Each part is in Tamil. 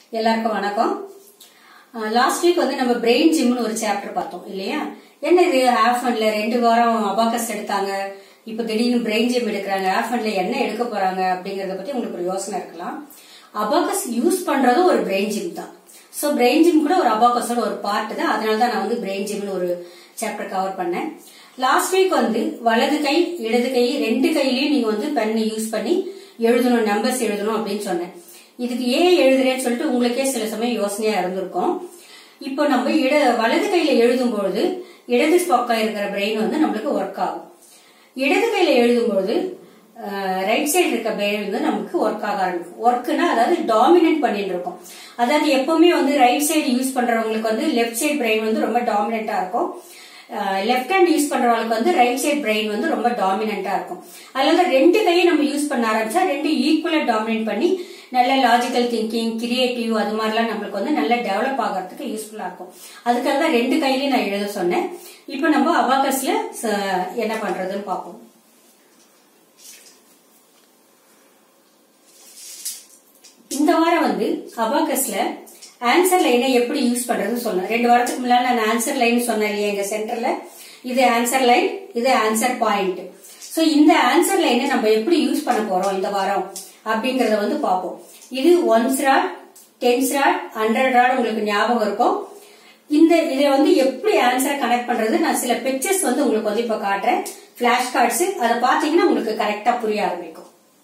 எல்லாருக்கும் வணக்கம் லாஸ்ட் வீக் வந்து நம்ம பிரெயின் ஜிம்னு ஒரு சாப்டர் பார்த்தோம் இல்லையா என்ன இது ஆஃபன்ல ரெண்டு வாரம் அபாக்கஸ் எடுத்தாங்க இப்போ திடீர்னு பிரெயின் ஜிம் எடுக்கிறாங்க ஆஃபன்ல என்ன எடுக்க போறாங்க அப்படிங்கறத பத்தி உங்களுக்கு ஒரு யோசனை இருக்கலாம் அபாக்கஸ் யூஸ் பண்றதும் ஒரு பிரெயின் ஜிம் தான் ஸோ பிரெயின் ஜிம் கூட ஒரு அபாக்கஸோட ஒரு பார்ட் தான் அதனால தான் நான் வந்து பிரெயின் ஜிம்னு ஒரு சாப்டர் கவர் பண்ணேன் லாஸ்ட் வீக் வந்து வலது கை இடது கை ரெண்டு கையிலயும் நீங்க வந்து பென் யூஸ் பண்ணி எழுதணும் நம்பர்ஸ் எழுதணும் அப்படின்னு சொன்னேன் இதுக்கு ஏன் எழுதுறேன்னு சொல்லிட்டு உங்களுக்கே சில சமயம் யோசனையா இருந்திருக்கும் இப்போ நம்ம இட வலது கையில எழுதும் பொழுது இடது பக்கம் இருக்கிற பிரெயின் வந்து நம்மளுக்கு ஒர்க் ஆகும் இடது கையில எழுதும்போது ரைட் சைடு இருக்க பிரெயின் வந்து நமக்கு ஒர்க் ஆக ஆரம்பிக்கும் ஒர்க்னா அதாவது டாமினன்ட் பண்ணிட்டு இருக்கும் அதாவது எப்பவுமே வந்து ரைட் சைடு யூஸ் பண்றவங்களுக்கு வந்து லெஃப்ட் சைடு பிரெயின் வந்து ரொம்ப டாமினண்டா இருக்கும் லெஃப்ட் ஹேண்ட் யூஸ் பண்றவங்களுக்கு வந்து ரைட் சைடு பிரெயின் வந்து ரொம்ப டாமினண்டா இருக்கும் அதனால ரெண்டு கையை நம்ம யூஸ் பண்ண ஆரம்பிச்சா ரெண்டு ஈக்குவலா டாமினேட் பண்ணி நல்ல லாஜிக்கல் திங்கிங் கிரியேட்டிவ் அது மாதிரிலாம் நம்மளுக்கு வந்து நல்ல டெவலப் ஆகிறதுக்கு யூஸ்ஃபுல்லா இருக்கும் அதுக்காக தான் ரெண்டு கையிலயும் நான் எழுத சொன்னேன் இப்போ நம்ம அபாகஸ்ல என்ன பண்றதுன்னு பார்ப்போம் இந்த வாரம் வந்து அபாகஸ்ல ஆன்சர் லைனை எப்படி யூஸ் பண்றதுன்னு சொன்னேன் ரெண்டு வாரத்துக்கு முன்னாடி நான் ஆன்சர் லைன் சொன்னேன் இல்லையா எங்க சென்டர்ல இது ஆன்சர் லைன் இது ஆன்சர் பாயிண்ட் சோ இந்த ஆன்சர் லைனை நம்ம எப்படி யூஸ் பண்ண போறோம் இந்த வாரம் அப்படிங்கறத வந்து பார்ப்போம் இது ones rod tens rod hundred rod உங்களுக்கு ஞாபகம் இருக்கும் இந்த இதை வந்து எப்படி ஆன்சரை கனெக்ட் பண்றது நான் சில பிக்சர்ஸ் வந்து உங்களுக்கு வந்து இப்ப காட்டுறேன் பிளாஷ் கார்ட்ஸ் அதை பாத்தீங்கன்னா உங்களுக்கு கரெக்டா புரிய ஆரம்பிக்கும்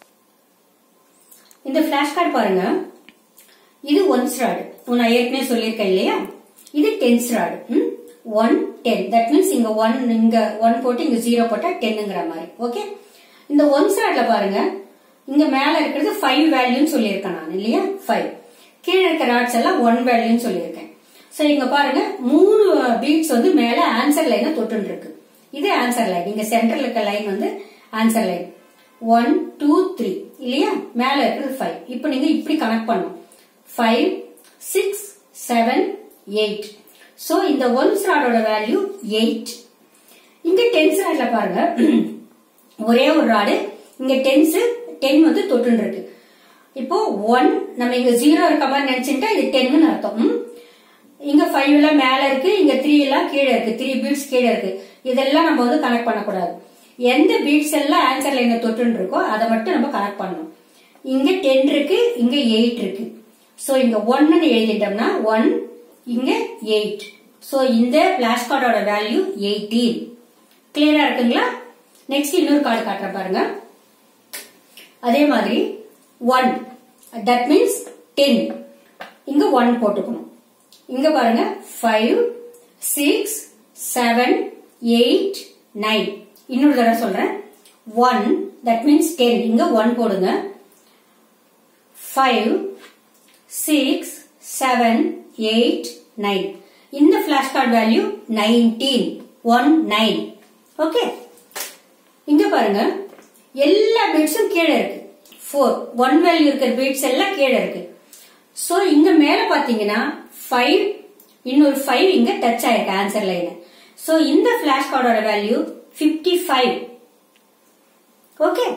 இந்த பிளாஷ் கார்டு பாருங்க இது ஒன்ஸ் ராடு நான் ஏற்கனவே சொல்லியிருக்கேன் இல்லையா இது tens rod one ten that means இங்க ஒன் இங்க ஒன் போட்டு இங்க ஜீரோ போட்டா டென்னுங்கிற மாதிரி ஓகே இந்த ஒன்ஸ் ராட்ல பாருங்க இங்க மேல இருக்கிறது ஃபைவ் வேல்யூன்னு சொல்லியிருக்கேன் நான் இல்லையா ஃபைவ் கீழே இருக்க ராட்ஸ் எல்லாம் ஒன் வேல்யூன்னு சொல்லியிருக்கேன் சோ இங்க பாருங்க மூணு பீட்ஸ் வந்து மேல ஆன்சர் லைனை தொட்டு இருக்கு இது ஆன்சர் லைன் இங்க சென்டர்ல இருக்க லைன் வந்து answer line one two three இல்லையா மேல இருக்கிறது ஃபைவ் இப்போ நீங்க இப்படி கனெக்ட் பண்ணும் five six seven eight so இந்த ஒன்ஸ் ராடோட வேல்யூ எயிட் இங்க டென்ஸ் ராட்ல பாருங்க ஒரே ஒரு ராடு இங்க டென்ஸ் டென் வந்து தொட்டு இருக்கு இப்போ ஒன் நம்ம இங்க ஜீரோ இருக்க மாதிரி நினைச்சுட்டா இது டென்னு அர்த்தம் இங்க ஃபைவ் எல்லாம் மேல இருக்கு இங்க த்ரீ எல்லாம் கீழே இருக்கு த்ரீ பீட்ஸ் கீழே இருக்கு இதெல்லாம் நம்ம வந்து கனெக்ட் பண்ணக்கூடாது எந்த பீட்ஸ் எல்லாம் ஆன்சர் லைனை தொட்டுன்னு இருக்கோ அதை மட்டும் நம்ம கனெக்ட் பண்ணணும் இங்க டென் இருக்கு இங்க எயிட் இருக்கு சோ இங்க ஒன்னு எழுதிட்டோம்னா ஒன் இங்க எயிட் சோ இந்த பிளாஷ் கார்டோட வேல்யூ எயிட்டீன் கிளியரா இருக்குங்களா நெக்ஸ்ட் இன்னொரு கார்டு காட்டுற பாருங்க அதே மாதிரி ஒன் தட் மீன்ஸ் டென் இங்க ஒன் போட்டுக்கணும் இங்க பாருங்க five six seven eight nine இன்னொரு தடவை சொல்றேன் ஒன் தட் மீன்ஸ் டென் இங்க ஒன் போடுங்க five six seven eight nine இந்த flash card value nineteen one nine okay இங்க பாருங்க எல்லா பீட்ஸும் கீழே இருக்கு ஃபோர் ஒன் வேல்யூ இருக்கிற பீட்ஸ் எல்லாம் கீழே இருக்கு சோ இங்க மேல பாத்தீங்கன்னா ஃபைவ் இன்னொரு ஃபைவ் இங்க டச் ஆயிருக்கு ஆன்சர் லைன் சோ இந்த பிளாஷ் கார்டோட வேல்யூ பிப்டி ஃபைவ் ஓகே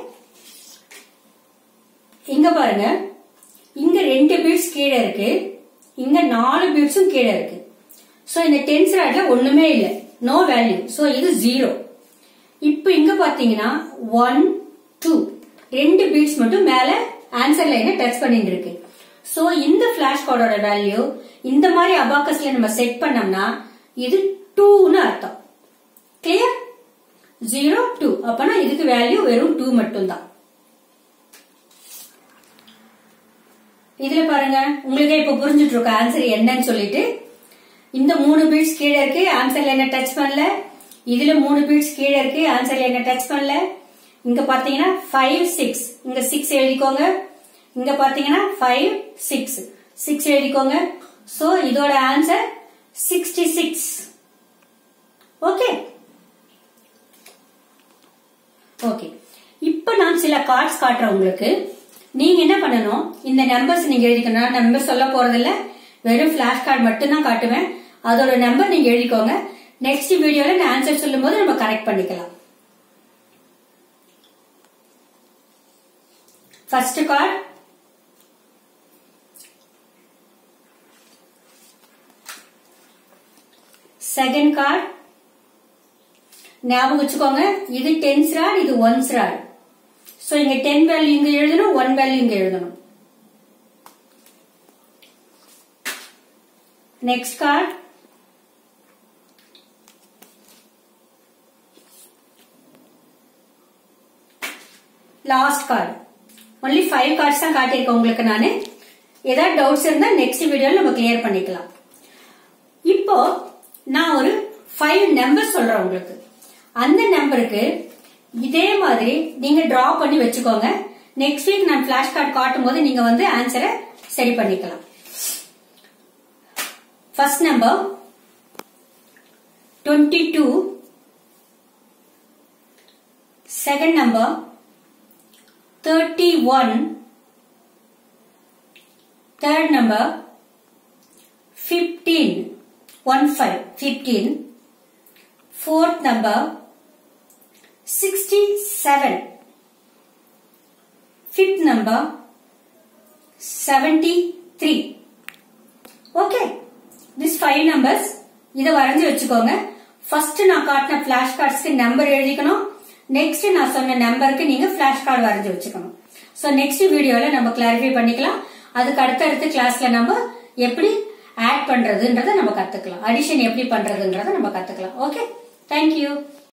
இங்க பாருங்க இங்க ரெண்டு பீட்ஸ் கீழே இருக்கு இங்க நாலு பீட்ஸும் கீழே இருக்கு சோ இந்த டென்ஸ் ராட்ல ஒண்ணுமே இல்ல நோ வேல்யூ சோ இது ஜீரோ இப்போ இங்க பாத்தீங்கன்னா ஒன் டூ ரெண்டு பீட்ஸ் மட்டும் மேல ஆன்சர் லைனை டச் பண்ணிட்டு இருக்கு சோ இந்த பிளாஷ் கார்டோட வேல்யூ இந்த மாதிரி அபாக்கஸ்ல நம்ம செட் பண்ணோம்னா இது டூன்னு அர்த்தம் கிளியர் ஜீரோ டூ அப்பனா இதுக்கு வேல்யூ வெறும் டூ மட்டும் தான் இதுல பாருங்க உங்களுக்கே இப்ப புரிஞ்சுட்டு இருக்க ஆன்சர் என்னன்னு சொல்லிட்டு இந்த மூணு பீட்ஸ் கீழே இருக்கு ஆன்சர்ல என்ன டச் பண்ணல இதுல மூணு பீட்ஸ் கீழே இருக்கு ஆன்சர்ல என்ன டச் பண்ணல இங்க பாத்தீங்கன்னா ஃபைவ் சிக்ஸ் இங்க சிக்ஸ் எழுதிக்கோங்க இங்க பாத்தீங்கன்னா ஃபைவ் சிக்ஸ் சிக்ஸ் எழுதிக்கோங்க சோ இதோட answer sixty six okay okay இப்ப நான் சில கார்ட்ஸ் காட்டுறேன் உங்களுக்கு நீங்க என்ன பண்ணணும் இந்த நம்பர்ஸ் நீங்க எழுதிக்கணும் நம்பர் சொல்ல போறதில்ல வெறும் பிளாஷ் கார்டு மட்டும் தான் காட்டுவேன் அதோட நம்பர் நீங்க எழுதிக்கோங்க நெக்ஸ்ட் வீடியோல நான் ஆன்சர் சொல்லும் போது நம்ம கரெக்ட் பண்ணிக்கலாம் ஃபர்ஸ்ட் கார்டு செகண்ட் கார்டு ஞாபகம் வச்சுக்கோங்க இது டென்ஸ் ராட் இது ஒன்ஸ் ராட் சோ இங்க டென் வேல்யூ இங்க எழுதணும் ஒன் வேல்யூ இங்க எழுதணும் next card last card only five cards தான் காட்டியிருக்கேன் உங்களுக்கு நான் ஏதாவது டவுட்ஸ் இருந்தா நெக்ஸ்ட் வீடியோல நம்ம கிளியர் பண்ணிக்கலாம் இப்போ நான் ஒரு ஃபைவ் நம்பர் சொல்றேன் உங்களுக்கு அந்த நம்பருக்கு இதே மாதிரி நீங்க டிரா பண்ணி வச்சுக்கோங்க நெக்ஸ்ட் வீக் நான் பிளாஷ் கார்டு காட்டும் போது நீங்க வந்து ஆன்சரை சரி பண்ணிக்கலாம் first number twenty two second number thirty one third number fifteen one five fifteen fourth number 67 fifth number 73 okay this five numbers இத வரைஞ்சு வச்சுக்கோங்க ஃபர்ஸ்ட் நான் காட்டின பிளாஷ் கார்ட்ஸ்க்கு நம்பர் எழுதிக்கணும் நெக்ஸ்ட் நான் சொன்ன நம்பருக்கு நீங்க பிளாஷ் கார்டு வரைஞ்சு வச்சுக்கணும் சோ நெக்ஸ்ட் வீடியோல நம்ம கிளாரிஃபை பண்ணிக்கலாம் அதுக்கு அடுத்தடுத்த கிளாஸ்ல நம்ம எப்படி ஆட் பண்றதுன்றத நம்ம கத்துக்கலாம் அடிஷன் எப்படி பண்றதுன்றத நம்ம கத்துக்கலாம் ஓகே தேங்க்யூ